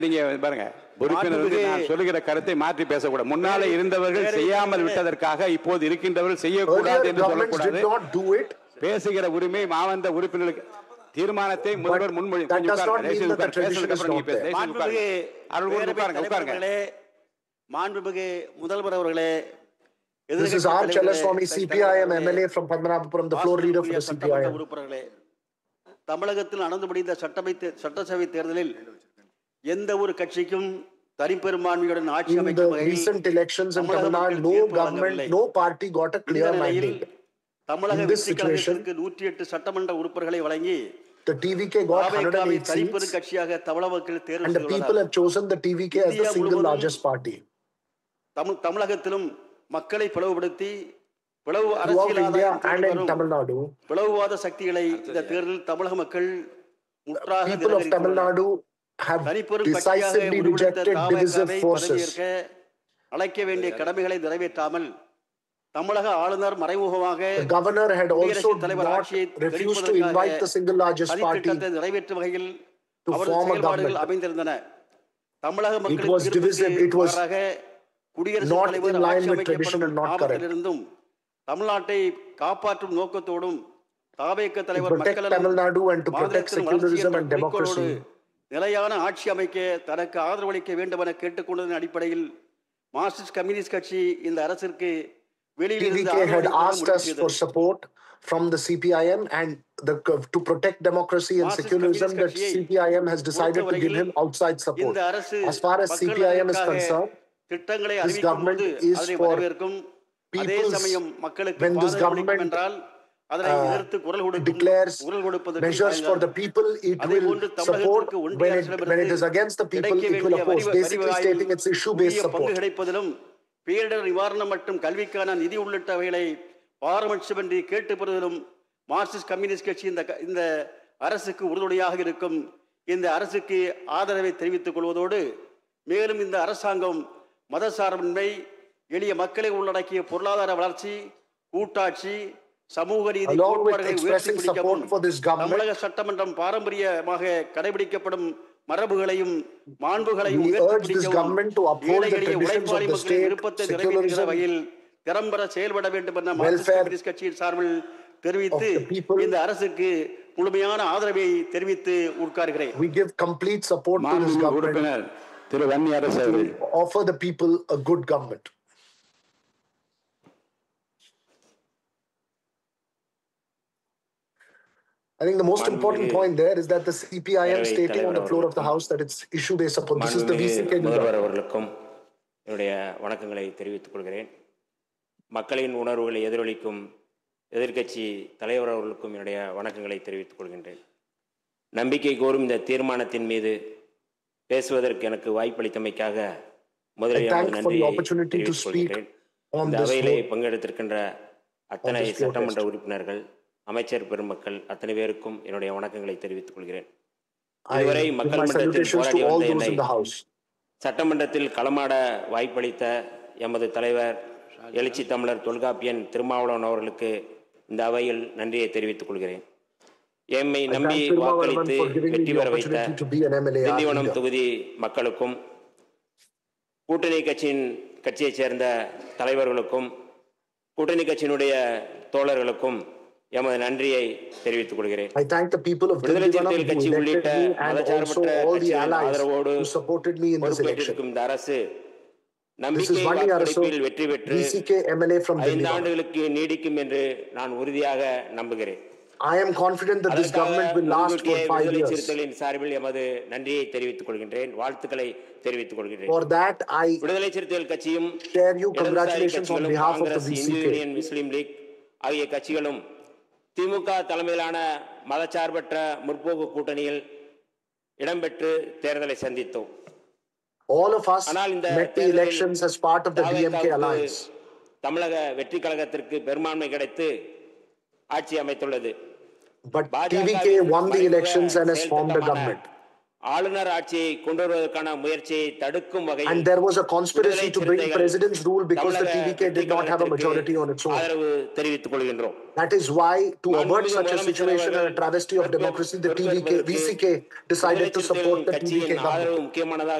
நீங்க பாருங்க உறுப்பினர் வந்து நான் சொல்லுகிற கருத்தை மாற்றி பேசக்கூடாது முன்னாலே இருந்தவர்கள் செய்யாமல் விட்டதற்காக இப்போது இருக்கின்றவர்கள் செய்யக்கூடாது Earlier என்று governments did சொல்லக்கூடாது not do it. பேசுகிற உரிமை மாவந்த உறுப்பினர்களுக்கு தீர்மானத்தை முதல்வர் முன்மொழி that கொஞ்சம் does not உட்காருங்க. mean தயவுசெய்து that the உட்காருங்க. tradition பேசுனதுக்கு is அப்புறம் not நீங்க பேசு. there. தயவுசெய்து மாண்புமிகு உட்காருங்க. அருள் கூர்ந்து பேரவைத் உட்காருங்க உட்காருங்க தலைவர்களே, மாண்புமிகு முதல்வர் அவர்களே This is R. Chalaswamy, CPIM MLA from Padmanabhapuram, the floor leader for the சட்டமன்ற CPIM. உறுப்பினர்களே தமிழகத்தில் நடந்து முடிந்த சட்டமை தே- சட்டசபை தேர்தலில் எந்த ஒரு கட்சிக்கும் தனிப்பெரும்பான்மையுடன் ஆட்சி In the அமைக்கும் வகையில் recent elections in தமிழக Tamil Nadu, மக்கள் no தீர்ப்பு government, வழங்கவில்லை. no party got a இந்த clear நிலையில் mandate. தமிழக In this வெற்றி situation, கழகத்திற்கு நூற்றி எட்டு சட்டமன்ற உறுப்பினர்களை வழங்கி The TVK got தாவேகாவை 108 தனிப்பெரும் seats கட்சியாக தமிழக மக்கள் தேர்வு and the people செய்துள்ளனர் have chosen the TVK as the India single முழுவதும் largest party. தமிழ் தமிழகத்திலும் மக்களை பிளவுபடுத்தி பிளவு Throughout அரசியல் India ஆதாயம் and தேடி in வரும் Tamil Nadu, பிளவுவாத சக்திகளை இந்த தேர்தலில் தமிழக மக்கள் முற்றாக people of Tamil நிராகரித்துள்ளனர். Nadu have தனிப்பெரும் கட்சியாக decisively உருவெடுத்த rejected divisive தாவேகாவை forces. பதவியேற்க அழைக்க வேண்டிய கடமைகளை நிறைவேற்றாமல் தமிழக ஆளுநர் மறைமுகமாக The governor had also குடியரசுத் தலைவர் not ஆட்சியை refused to கெடுப்பதற்காக invite the single largest party சதித்திட்டத்தை நிறைவேற்றும் வகையில் to அவரது form a செயல்பாடுகள் government. அமைந்திருந்தன தமிழக was மக்களின் divisive, it was மாறாக குடியரசுத் not தலைவர் in line ஆட்சி with tradition and அமைக்கப்படும் not correct. ஆபத்திலிருந்தும் தமிழ்நாட்டை காப்பாற்றும் நோக்கத்தோடும் தாவேக்க To தலைவர் protect மக்கள் Tamil Nadu and to protect மாநிலத்தின் secularism வளர்ச்சி and என்ற குறிக்கோளோடு democracy. நிலையான ஆட்சி அமைக்க தனக்கு ஆதரவளிக்க வேண்டும் என கேட்டுக்கொண்டதன் அடிப்படையில் மார்க்சிஸ்ட் கம்யூனிஸ்ட் கட்சி இந்த அரசிற்கு வெளியில் இருந்து TVK had ஆதரவளிக்க asked முடிவு us செய்தது. for support from the CPIM and the, to protect democracy and Marxist secularism that Communist கட்சியை CPIM has decided to give பொறுத்தவரையில் him outside support. இந்த அரசு As far as மக்கள் CPIM is நலனுக்காக concerned, திட்டங்களை this அறிவிக்கும் government போது is அதனை for வரவேற்கும் அதே people's- சமயம் மக்களுக்கு when this பாதகம் அளிக்கும் government, என்றால் அதனை uh, எதிர்த்து குரல் கொடுக்கும் declares குரல் கொடுப்பதற்கு measures for the தயங்காது. people, it அதே will போன்று support. தமிழகத்திற்கு ஒன்றிய When it, அரசிடமிருந்து when it is against the people, கிடைக்க it will வேண்டிய oppose, வரி- basically வரி stating it's issue-based உரிய பங்கு support. கிடைப்பதிலும் பேரிடர் நிவாரணம் மற்றும் கல்விக்கான நிதி உள்ளிட்டவைகளை பாரபட்சமின்றி கேட்டு பெறுவதிலும் மார்க்சிஸ்ட் கம்யூனிஸ்ட் கட்சி இந்த க- இந்த அரசுக்கு உறுதுணையாக இருக்கும் இந்த அரசுக்கு ஆதரவை தெரிவித்துக் கொள்வதோடு மேலும் இந்த அரசாங்கம் மதசார்பின்மை எளிய மக்களை உள்ளடக்கிய பொருளாதார வளர்ச்சி கூட்டாட்சி சமூக நீதி Along with கோட்பாடுகளை உயர்த்தி expressing பிடிக்கவும் support for this government, தமிழக சட்டமன்றம் பாரம்பரியமாக கடைபிடிக்கப்படும் மரபுகளையும் மாண்புகளையும் We உயர்த்தி urge this பிடிக்கவும் government to uphold ஏழை the எளிய traditions உழைப்பாளி of the மக்களின் state, விருப்பத்தை நிறைவேற்றுகிற secularism, வகையில் திறம்பட செயல்பட வேண்டும் என மார்க்சிஸ்ட் welfare கம்யூனிஸ்ட் கட்சியின் சார்பில் தெரிவித்து of the people. இந்த அரசுக்கு முழுமையான ஆதரவை தெரிவித்து உட்காருகிறேன் we give complete support to this மாண்புமிகு government, உறுப்பினர் திரு வன்னி அரசு அவர்கள் offer the people a good government. I think the most important மாண்புமிகு point there is that the CPIM பேரவைத் stating on the தலைவர் floor of the அவர்களுக்கும் house that it's issue-based support. This is the மாண்புமிகு VCK. leader. முதல்வர் அவர்களுக்கும் என்னுடைய வணக்கங்களை தெரிவித்துக் கொள்கிறேன் மக்களின் உணர்வுகளை எதிரொலிக்கும் எதிர்க்கட்சி தலைவர் அவர்களுக்கும் என்னுடைய வணக்கங்களை தெரிவித்துக் கொள்கின்றேன் நம்பிக்கை கோரும் இந்த தீர்மானத்தின் மீது பேசுவதற்கு எனக்கு வாய்ப்பளித்தமைக்காக முதலில் I thank எனது for the நன்றியை opportunity to தெரிவித்துக் speak கொள்கிறேன் on இந்த this அவையிலே vote. பங்கெடுத்திருக்கின்ற அத்தனை this சட்டமன்ற protest. உறுப்பினர்கள் அமைச்சர் பெருமக்கள் அத்தனை பேருக்கும் என்னுடைய வணக்கங்களை தெரிவித்துக் கொள்கிறேன் I இதுவரை give மக்கள் my மன்றத்தில் salutations போராடி to all வந்த those என்னை in the house. சட்டமன்றத்தில் களமாட வாய்ப்பளித்த எமது தலைவர் எழுச்சி தமிழர் தொல்காப்பியன் திருமாவளவன் அவர்களுக்கு இந்த அவையில் நன்றியை தெரிவித்துக் கொள்கிறேன் எம்மை I நம்பி thank Thirumavaram வாக்களித்து for giving me வெற்றி the பெற வைத்த opportunity to be an MLA. Tindivanam leader. தொகுதி மக்களுக்கும் கூட்டணி கட்சியின் கட்சியைச் சேர்ந்த தலைவர்களுக்கும் கூட்டணி கட்சியினுடைய தோழர்களுக்கும் எமது நன்றியை தெரிவித்துக் கொள்கிறேன் I thank the people of விடுதலை Dindivanam சிறுத்தைகள் who கட்சி elected உள்ளிட்ட me and also மதச்சார்பற்ற all the கட்சிகளின் allies ஆதரவோடு who supported me in this election. பொறுப்பேற்றிருக்கும் இந்த அரசு This is நம்பிக்கை Vani Arasu, வாக்கெடுப்பில் வெற்றி பெற்று VCK MLA from ஐந்து Dindivanam. ஆண்டுகளுக்கு நீடிக்கும் என்று நான் உறுதியாக நம்புகிறேன் I am confident that this அதற்காக government will last for முன்கூட்டியே five விடுதலை years. சிறுத்தைகளின் சார்பில் எமது நன்றியை தெரிவித்துக் கொள்கின்றேன் வாழ்த்துக்களை தெரிவித்துக் கொள்கின்றேன் For that, I விடுதலை சிறுத்தைகள் கட்சியும் share you இடதுசாரி congratulations on கட்சிகளும் behalf of the காங்கிரஸ் இந்திய VCK. யூனியன் முஸ்லீம் லீக் ஆகிய கட்சிகளும் திமுக தலைமையிலான மதச்சார்பற்ற முற்போக்கு கூட்டணியில் இடம்பெற்று தேர்தலை சந்தித்தோம் All of us ஆனால் இந்த met the தேர்தலில் elections as part of the DMK தாவேகாவுக்கு alliance. தமிழக வெற்றி கழகத்திற்கு பெரும்பான்மை கிடைத்து ஆட்சி அமைத்துள்ளது But பாஜகவின் TVK won the மறைமுக elections and has செயல் formed a திட்டமான government. ஆளுநர் ஆட்சியை கொண்டு வருவதற்கான முயற்சியை தடுக்கும் And வகையில் there was a conspiracy விடுதலை to bring Chiruthaigal president's rule because the தமிழக TVK did not have a வெற்றி majority on its கழகத்திற்கு own. ஆதரவு தெரிவித்துக் கொள்கின்றோம் That is why, to avert மாண்புமிகு such a முதலமைச்சர் situation and a அவர்கள் travesty of பொறுப்பேற்- democracy, the TVK, பொறுப்பேற்பதற்கு VCK decided to விடுதலை support the சிறுத்தைகள் TVK கட்சியின் government. ஆதரவு முக்கியமானதாக